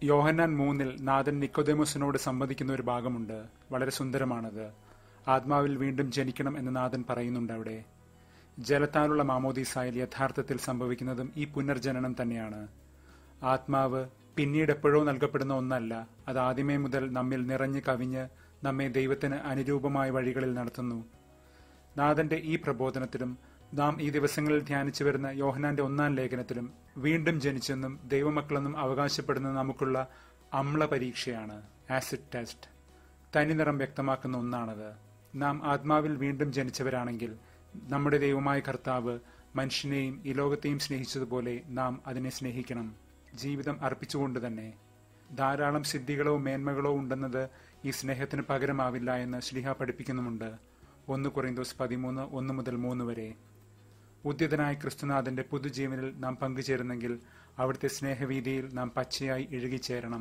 യോഹന്നാൻ മൂന്നിൽ നാഥൻ നിക്കോദേമോസിനോട് സംവദിക്കുന്ന ഒരു ഭാഗമുണ്ട് വളരെ സുന്ദരമാണത് ആത്മാവിൽ വീണ്ടും ജനിക്കണം എന്ന് നാഥൻ പറയുന്നുണ്ട് അവിടെ ജലത്താലുള്ള മാമോദീസായിൽ യഥാർത്ഥത്തിൽ സംഭവിക്കുന്നതും ഈ പുനർജനനം തന്നെയാണ് ആത്മാവ് പിന്നീട് എപ്പോഴോ നൽകപ്പെടുന്ന ഒന്നല്ല അത് ആദ്യമേ മുതൽ നമ്മിൽ നിറഞ്ഞു കവിഞ്ഞ് നമ്മെ ദൈവത്തിന് അനുരൂപമായ വഴികളിൽ നടത്തുന്നു നാഥന്റെ ഈ പ്രബോധനത്തിലും നാം ഈ ദിവസങ്ങളിൽ ധ്യാനിച്ചു വരുന്ന യോഹനാന്റെ ഒന്നാം ലേഖനത്തിലും വീണ്ടും ജനിച്ചെന്നും ദൈവമക്കളെന്നും അവകാശപ്പെടുന്ന നമുക്കുള്ള അമ്ല പരീക്ഷയാണ് ആസിഡ് ടെസ്റ്റ് തനിനിറം വ്യക്തമാക്കുന്ന ഒന്നാണത് നാം ആത്മാവിൽ വീണ്ടും ജനിച്ചവരാണെങ്കിൽ നമ്മുടെ ദൈവമായ കർത്താവ് മനുഷ്യനെയും ഈ ലോകത്തെയും സ്നേഹിച്ചതുപോലെ നാം അതിനെ സ്നേഹിക്കണം ജീവിതം അർപ്പിച്ചുകൊണ്ട് തന്നെ ധാരാളം സിദ്ധികളോ മേന്മകളോ ഉണ്ടെന്നത് ഈ സ്നേഹത്തിന് പകരമാവില്ല എന്ന് ശ്ലിഹ പഠിപ്പിക്കുന്നുമുണ്ട് ഒന്ന് കുറൈന്തോസ് പതിമൂന്ന് ഒന്ന് മുതൽ മൂന്ന് വരെ ഉദ്യതനായ ക്രിസ്തുനാഥന്റെ പുതുജീവനിൽ നാം പങ്കുചേരുന്നെങ്കിൽ അവിടുത്തെ സ്നേഹവീതിയിൽ നാം പച്ചയായി ഇഴുകിച്ചേരണം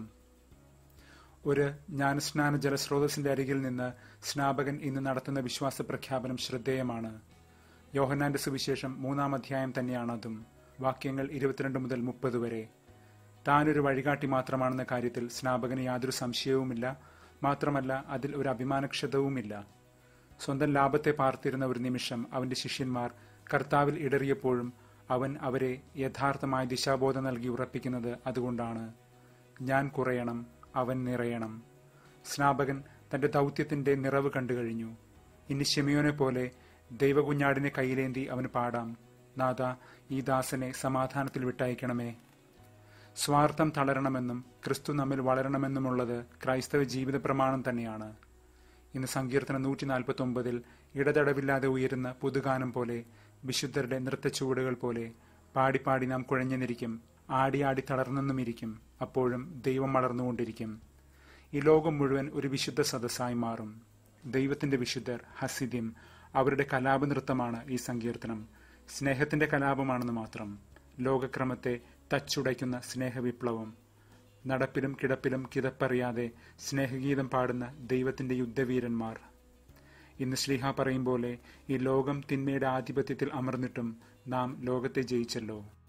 ഒരു ജ്ഞാനസ്നാന ജലസ്രോതസ്സിന്റെ അരികിൽ നിന്ന് സ്നാപകൻ ഇന്ന് നടത്തുന്ന വിശ്വാസ പ്രഖ്യാപനം ശ്രദ്ധേയമാണ് യോഹന്നാന്റെ സുവിശേഷം മൂന്നാം അധ്യായം തന്നെയാണ് അതും വാക്യങ്ങൾ ഇരുപത്തിരണ്ട് മുതൽ മുപ്പത് വരെ താനൊരു വഴികാട്ടി മാത്രമാണെന്ന കാര്യത്തിൽ സ്നാപകന് യാതൊരു സംശയവുമില്ല മാത്രമല്ല അതിൽ ഒരു അഭിമാനക്ഷതവുമില്ല സ്വന്തം ലാഭത്തെ പാർത്തിരുന്ന ഒരു നിമിഷം അവന്റെ ശിഷ്യന്മാർ കർത്താവിൽ ഇടറിയപ്പോഴും അവൻ അവരെ യഥാർത്ഥമായ ദിശാബോധം നൽകി ഉറപ്പിക്കുന്നത് അതുകൊണ്ടാണ് ഞാൻ കുറയണം അവൻ നിറയണം സ്നാപകൻ തന്റെ ദൗത്യത്തിന്റെ നിറവ് കണ്ടു കഴിഞ്ഞു ഇനി ഷെമിയോനെ പോലെ ദൈവകുഞ്ഞാടിനെ കയ്യിലേന്തി അവന് പാടാം നാഥ ഈ ദാസനെ സമാധാനത്തിൽ വിട്ടയക്കണമേ സ്വാർത്ഥം തളരണമെന്നും ക്രിസ്തു നമ്മിൽ വളരണമെന്നുമുള്ളത് ക്രൈസ്തവ ജീവിത പ്രമാണം തന്നെയാണ് ഇന്ന് സങ്കീർത്തനം നൂറ്റി നാൽപ്പത്തി ഒമ്പതിൽ ഇടതടവില്ലാതെ ഉയരുന്ന പുതുഗാനം പോലെ വിശുദ്ധരുടെ നൃത്തച്ചുവടുകൾ പോലെ പാടിപ്പാടി നാം കുഴഞ്ഞെന്നിരിക്കും ആടി ആടി തളർന്നെന്നുമിരിക്കും അപ്പോഴും ദൈവം വളർന്നുകൊണ്ടിരിക്കും ഈ ലോകം മുഴുവൻ ഒരു വിശുദ്ധ സദസ്സായി മാറും ദൈവത്തിന്റെ വിശുദ്ധർ ഹസിദ്യം അവരുടെ കലാപനൃത്തമാണ് ഈ സങ്കീർത്തനം സ്നേഹത്തിന്റെ കലാപമാണെന്ന് മാത്രം ലോകക്രമത്തെ തച്ചുടയ്ക്കുന്ന സ്നേഹവിപ്ലവം നടപ്പിലും കിടപ്പിലും കിതപ്പറിയാതെ സ്നേഹഗീതം പാടുന്ന ദൈവത്തിന്റെ യുദ്ധവീരന്മാർ ഇന്ന് ശ്ലീഹ പറയും പോലെ ഈ ലോകം തിന്മയുടെ ആധിപത്യത്തിൽ അമർന്നിട്ടും നാം ലോകത്തെ ജയിച്ചല്ലോ